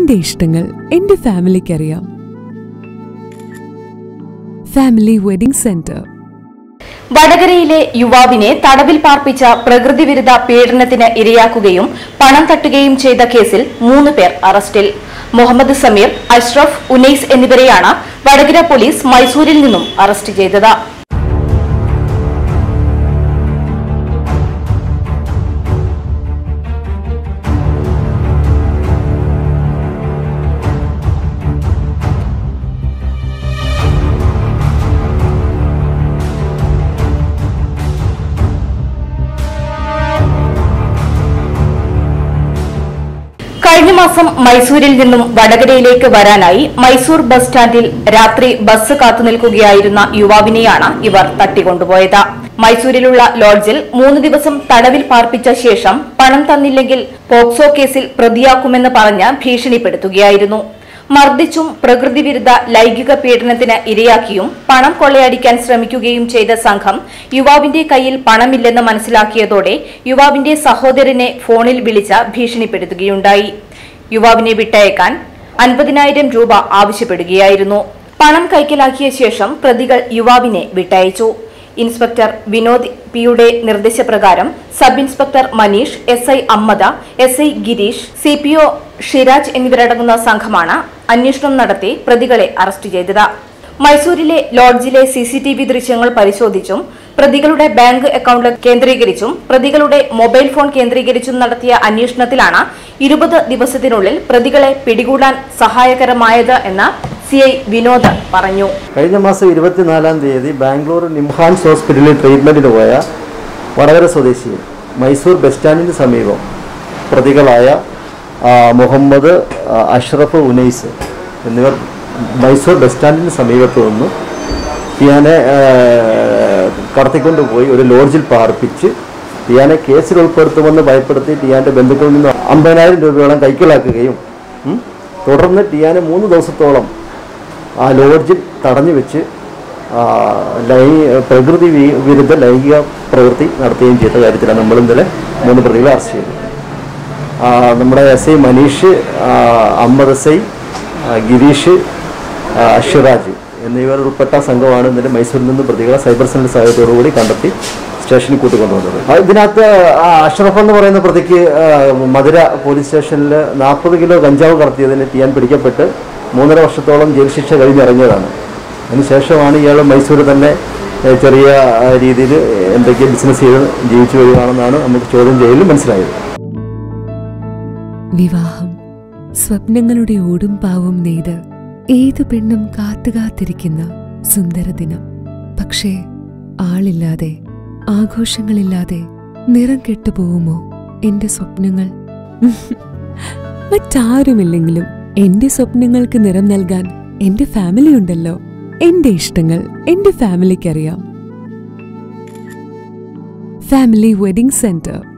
എന്റെ ഇഷ്ടങ്ങൾ എന്റെ ഫാമിലിക്കറിയാം ഫാമിലി വെഡിംഗ് സെന്റർ വടകരയിലെ യുവാവിനെ തടവിൽ പാർപ്പിച്ച പ്രകൃതിവിരുദ്ധ പീഡനത്തിന് ഇരയാക്കുകയും പണം തട്ടുകയും ചെയ്ത കേസിൽ മൂന്ന് പേർ അറസ്റ്റിൽ മുഹമ്മദ് സമീർ അഷ്റഫ് ഉനൈസ് എന്നിവരെയാണ് വടകര പോലീസ് മൈസൂരിൽ നിന്നും അറസ്റ്റ് ചെയ്തത് കഴിഞ്ഞ മാസം മൈസൂരിൽ നിന്നും വടകരയിലേക്ക് വരാനായി മൈസൂർ ബസ് സ്റ്റാൻഡിൽ രാത്രി ബസ് കാത്തുനിൽക്കുകയായിരുന്ന യുവാവിനെയാണ് ഇവർ തട്ടിക്കൊണ്ടുപോയത് മൈസൂരിലുള്ള ലോഡ്ജിൽ മൂന്ന് ദിവസം തടവിൽ പാർപ്പിച്ച ശേഷം പണം തന്നില്ലെങ്കിൽ പോക്സോ കേസിൽ പ്രതിയാക്കുമെന്ന് പറഞ്ഞ് ഭീഷണിപ്പെടുത്തുകയായിരുന്നു മർദ്ദിച്ചും പ്രകൃതിവിരുദ്ധ ലൈംഗിക പീഡനത്തിന് ഇരയാക്കിയും പണം കൊള്ളയടിക്കാൻ ശ്രമിക്കുകയും ചെയ്ത സംഘം യുവാവിന്റെ കയ്യിൽ പണമില്ലെന്ന് മനസ്സിലാക്കിയതോടെ യുവാവിന്റെ സഹോദരനെ ഫോണിൽ വിളിച്ച് ഭീഷണിപ്പെടുത്തുകയുണ്ടായി യുവാവിനെ വിട്ടയക്കാൻ അൻപതിനായിരം രൂപ ആവശ്യപ്പെടുകയായിരുന്നു പണം കൈക്കലാക്കിയ ശേഷം പ്രതികൾ യുവാവിനെ വിട്ടയച്ചു ഇൻസ്പെക്ടർ വിനോദ് പിയുടെ നിർദ്ദേശപ്രകാരം sub inspector Manish S I Ammada S I Girish C P O Shiraj എന്നിവരടങ്ങുന്ന സംഘമാണ് അന്വേഷണം നടത്തി പ്രതികളെ അറസ്റ്റ് ചെയ്തത് മൈസൂരിലെ ലോഡ്ജിലെ സി സി ടി വി ദൃശ്യങ്ങൾ പരിശോധിച്ചും പ്രതികളുടെ ബാങ്ക് അക്കൌണ്ട് കേന്ദ്രീകരിച്ചും പ്രതികളുടെ മൊബൈൽ ഫോൺ കേന്ദ്രീകരിച്ചും നടത്തിയ അന്വേഷണത്തിലാണ് ഇരുപത് ദിവസത്തിനുള്ളിൽ പ്രതികളെ പിടികൂടാൻ സഹായകരമായത് എന്ന് സി ഐ വിനോദ് പറഞ്ഞു കഴിഞ്ഞ മാസം ഇരുപത്തിനാലാം തീയതി ബാംഗ്ലൂർ നിംഹാൻസ് ഹോസ്പിറ്റലിൽ ട്രീറ്റ്മെൻറ്റിന് പോയ വടകര സ്വദേശി മൈസൂർ ബസ് സ്റ്റാൻഡിന് സമീപം പ്രതികളായ ആ, മുഹമ്മദ് ആ, അഷ്റഫ് ഉനൈസ് എന്നിവർ മൈസൂർ ബസ് സ്റ്റാൻഡിന് സമീപത്ത് നിന്ന് ടിയാനെ കടത്തിക്കൊണ്ടുപോയി ഒരു ലോഡ്ജിൽ പാർപ്പിച്ച് ടിയാനെ കേസിൽ ഉൾപ്പെടുത്തുമെന്ന് ഭയപ്പെടുത്തി ടിയാൻ്റെ ബന്ധുക്കളിൽ നിന്ന് അമ്പതിനായിരം രൂപയോളം കൈക്കലാക്കുകയും ഉം, തുടർന്ന് ടിയാനെ മൂന്ന് ദിവസത്തോളം ആ ലോഡ്ജിൽ തടഞ്ഞു വെച്ച് ആ, ലൈ പ്രകൃതി വി- വിരുദ്ധ ലൈംഗിക പ്രവൃത്തി നടത്തുകയും ചെയ്ത കാര്യത്തിലാണ് നമ്മൾ ഇന്നലെ മൂന്ന് പ്രതികളെ അറസ്റ്റ് ചെയ്തത് ആ, നമ്മുടെ എസ് ഐ മനീഷ് ആ, അഹമ്മദ് എസ് ഐ ആ, ഗിരീഷ് ആ, ഷിറാജ് എന്നിവർ ഉൾപ്പെട്ട സംഘമാണ് ഇന്നലെ മൈസൂരിൽ നിന്ന് പ്രതികളെ സൈബർ സെല്ലിൻ്റെ സഹായത്തോടുകൂടി കണ്ടെത്തി സ്റ്റേഷനിൽ കൂട്ടിക്കൊണ്ടുവന്നത് ആ, ഇതിനകത്ത് ആ, അഷ്റഫ് എന്ന് പറയുന്ന പ്രതിക്ക് ആ, മധുര പോലീസ് സ്റ്റേഷനിൽ നാൽപ്പത് കിലോ കഞ്ചാവ് കടത്തിയതിന് ടിയാൻ പിടിക്കപ്പെട്ട് മൂന്നര വർഷത്തോളം ജയിൽ ശിക്ഷ കഴിഞ്ഞിറങ്ങിയതാണ് അതിനുശേഷമാണ് ഇയാൾ മൈസൂർ തന്നെ ഏ, ചെറിയ രീതിയിൽ എന്തൊക്കെ ബിസിനസ് ചെയ്ത് ജീവിച്ചു വരികയാണെന്നാണ് നമുക്ക് ചോദ്യം ചെയ്യലിൽ മനസ്സിലായത് വിവാഹം സ്വപ്നങ്ങളുടെ ഓടും പാവും നെയ്ത് ഏതു പെണ്ണും കാത്തുകാത്തിരിക്കുന്ന സുന്ദര ദിനം പക്ഷേ ആളില്ലാതെ ആഘോഷങ്ങളില്ലാതെ നിറം കെട്ടുപോകുമോ എന്റെ സ്വപ്നങ്ങൾ മറ്റാരുമില്ലെങ്കിലും എന്റെ സ്വപ്നങ്ങൾക്ക് നിറം നൽകാൻ എന്റെ ഫാമിലി ഉണ്ടല്ലോ എന്റെ ഇഷ്ടങ്ങൾ എന്റെ ഫാമിലിക്കറിയാം ഫാമിലി വെഡിംഗ് സെന്റർ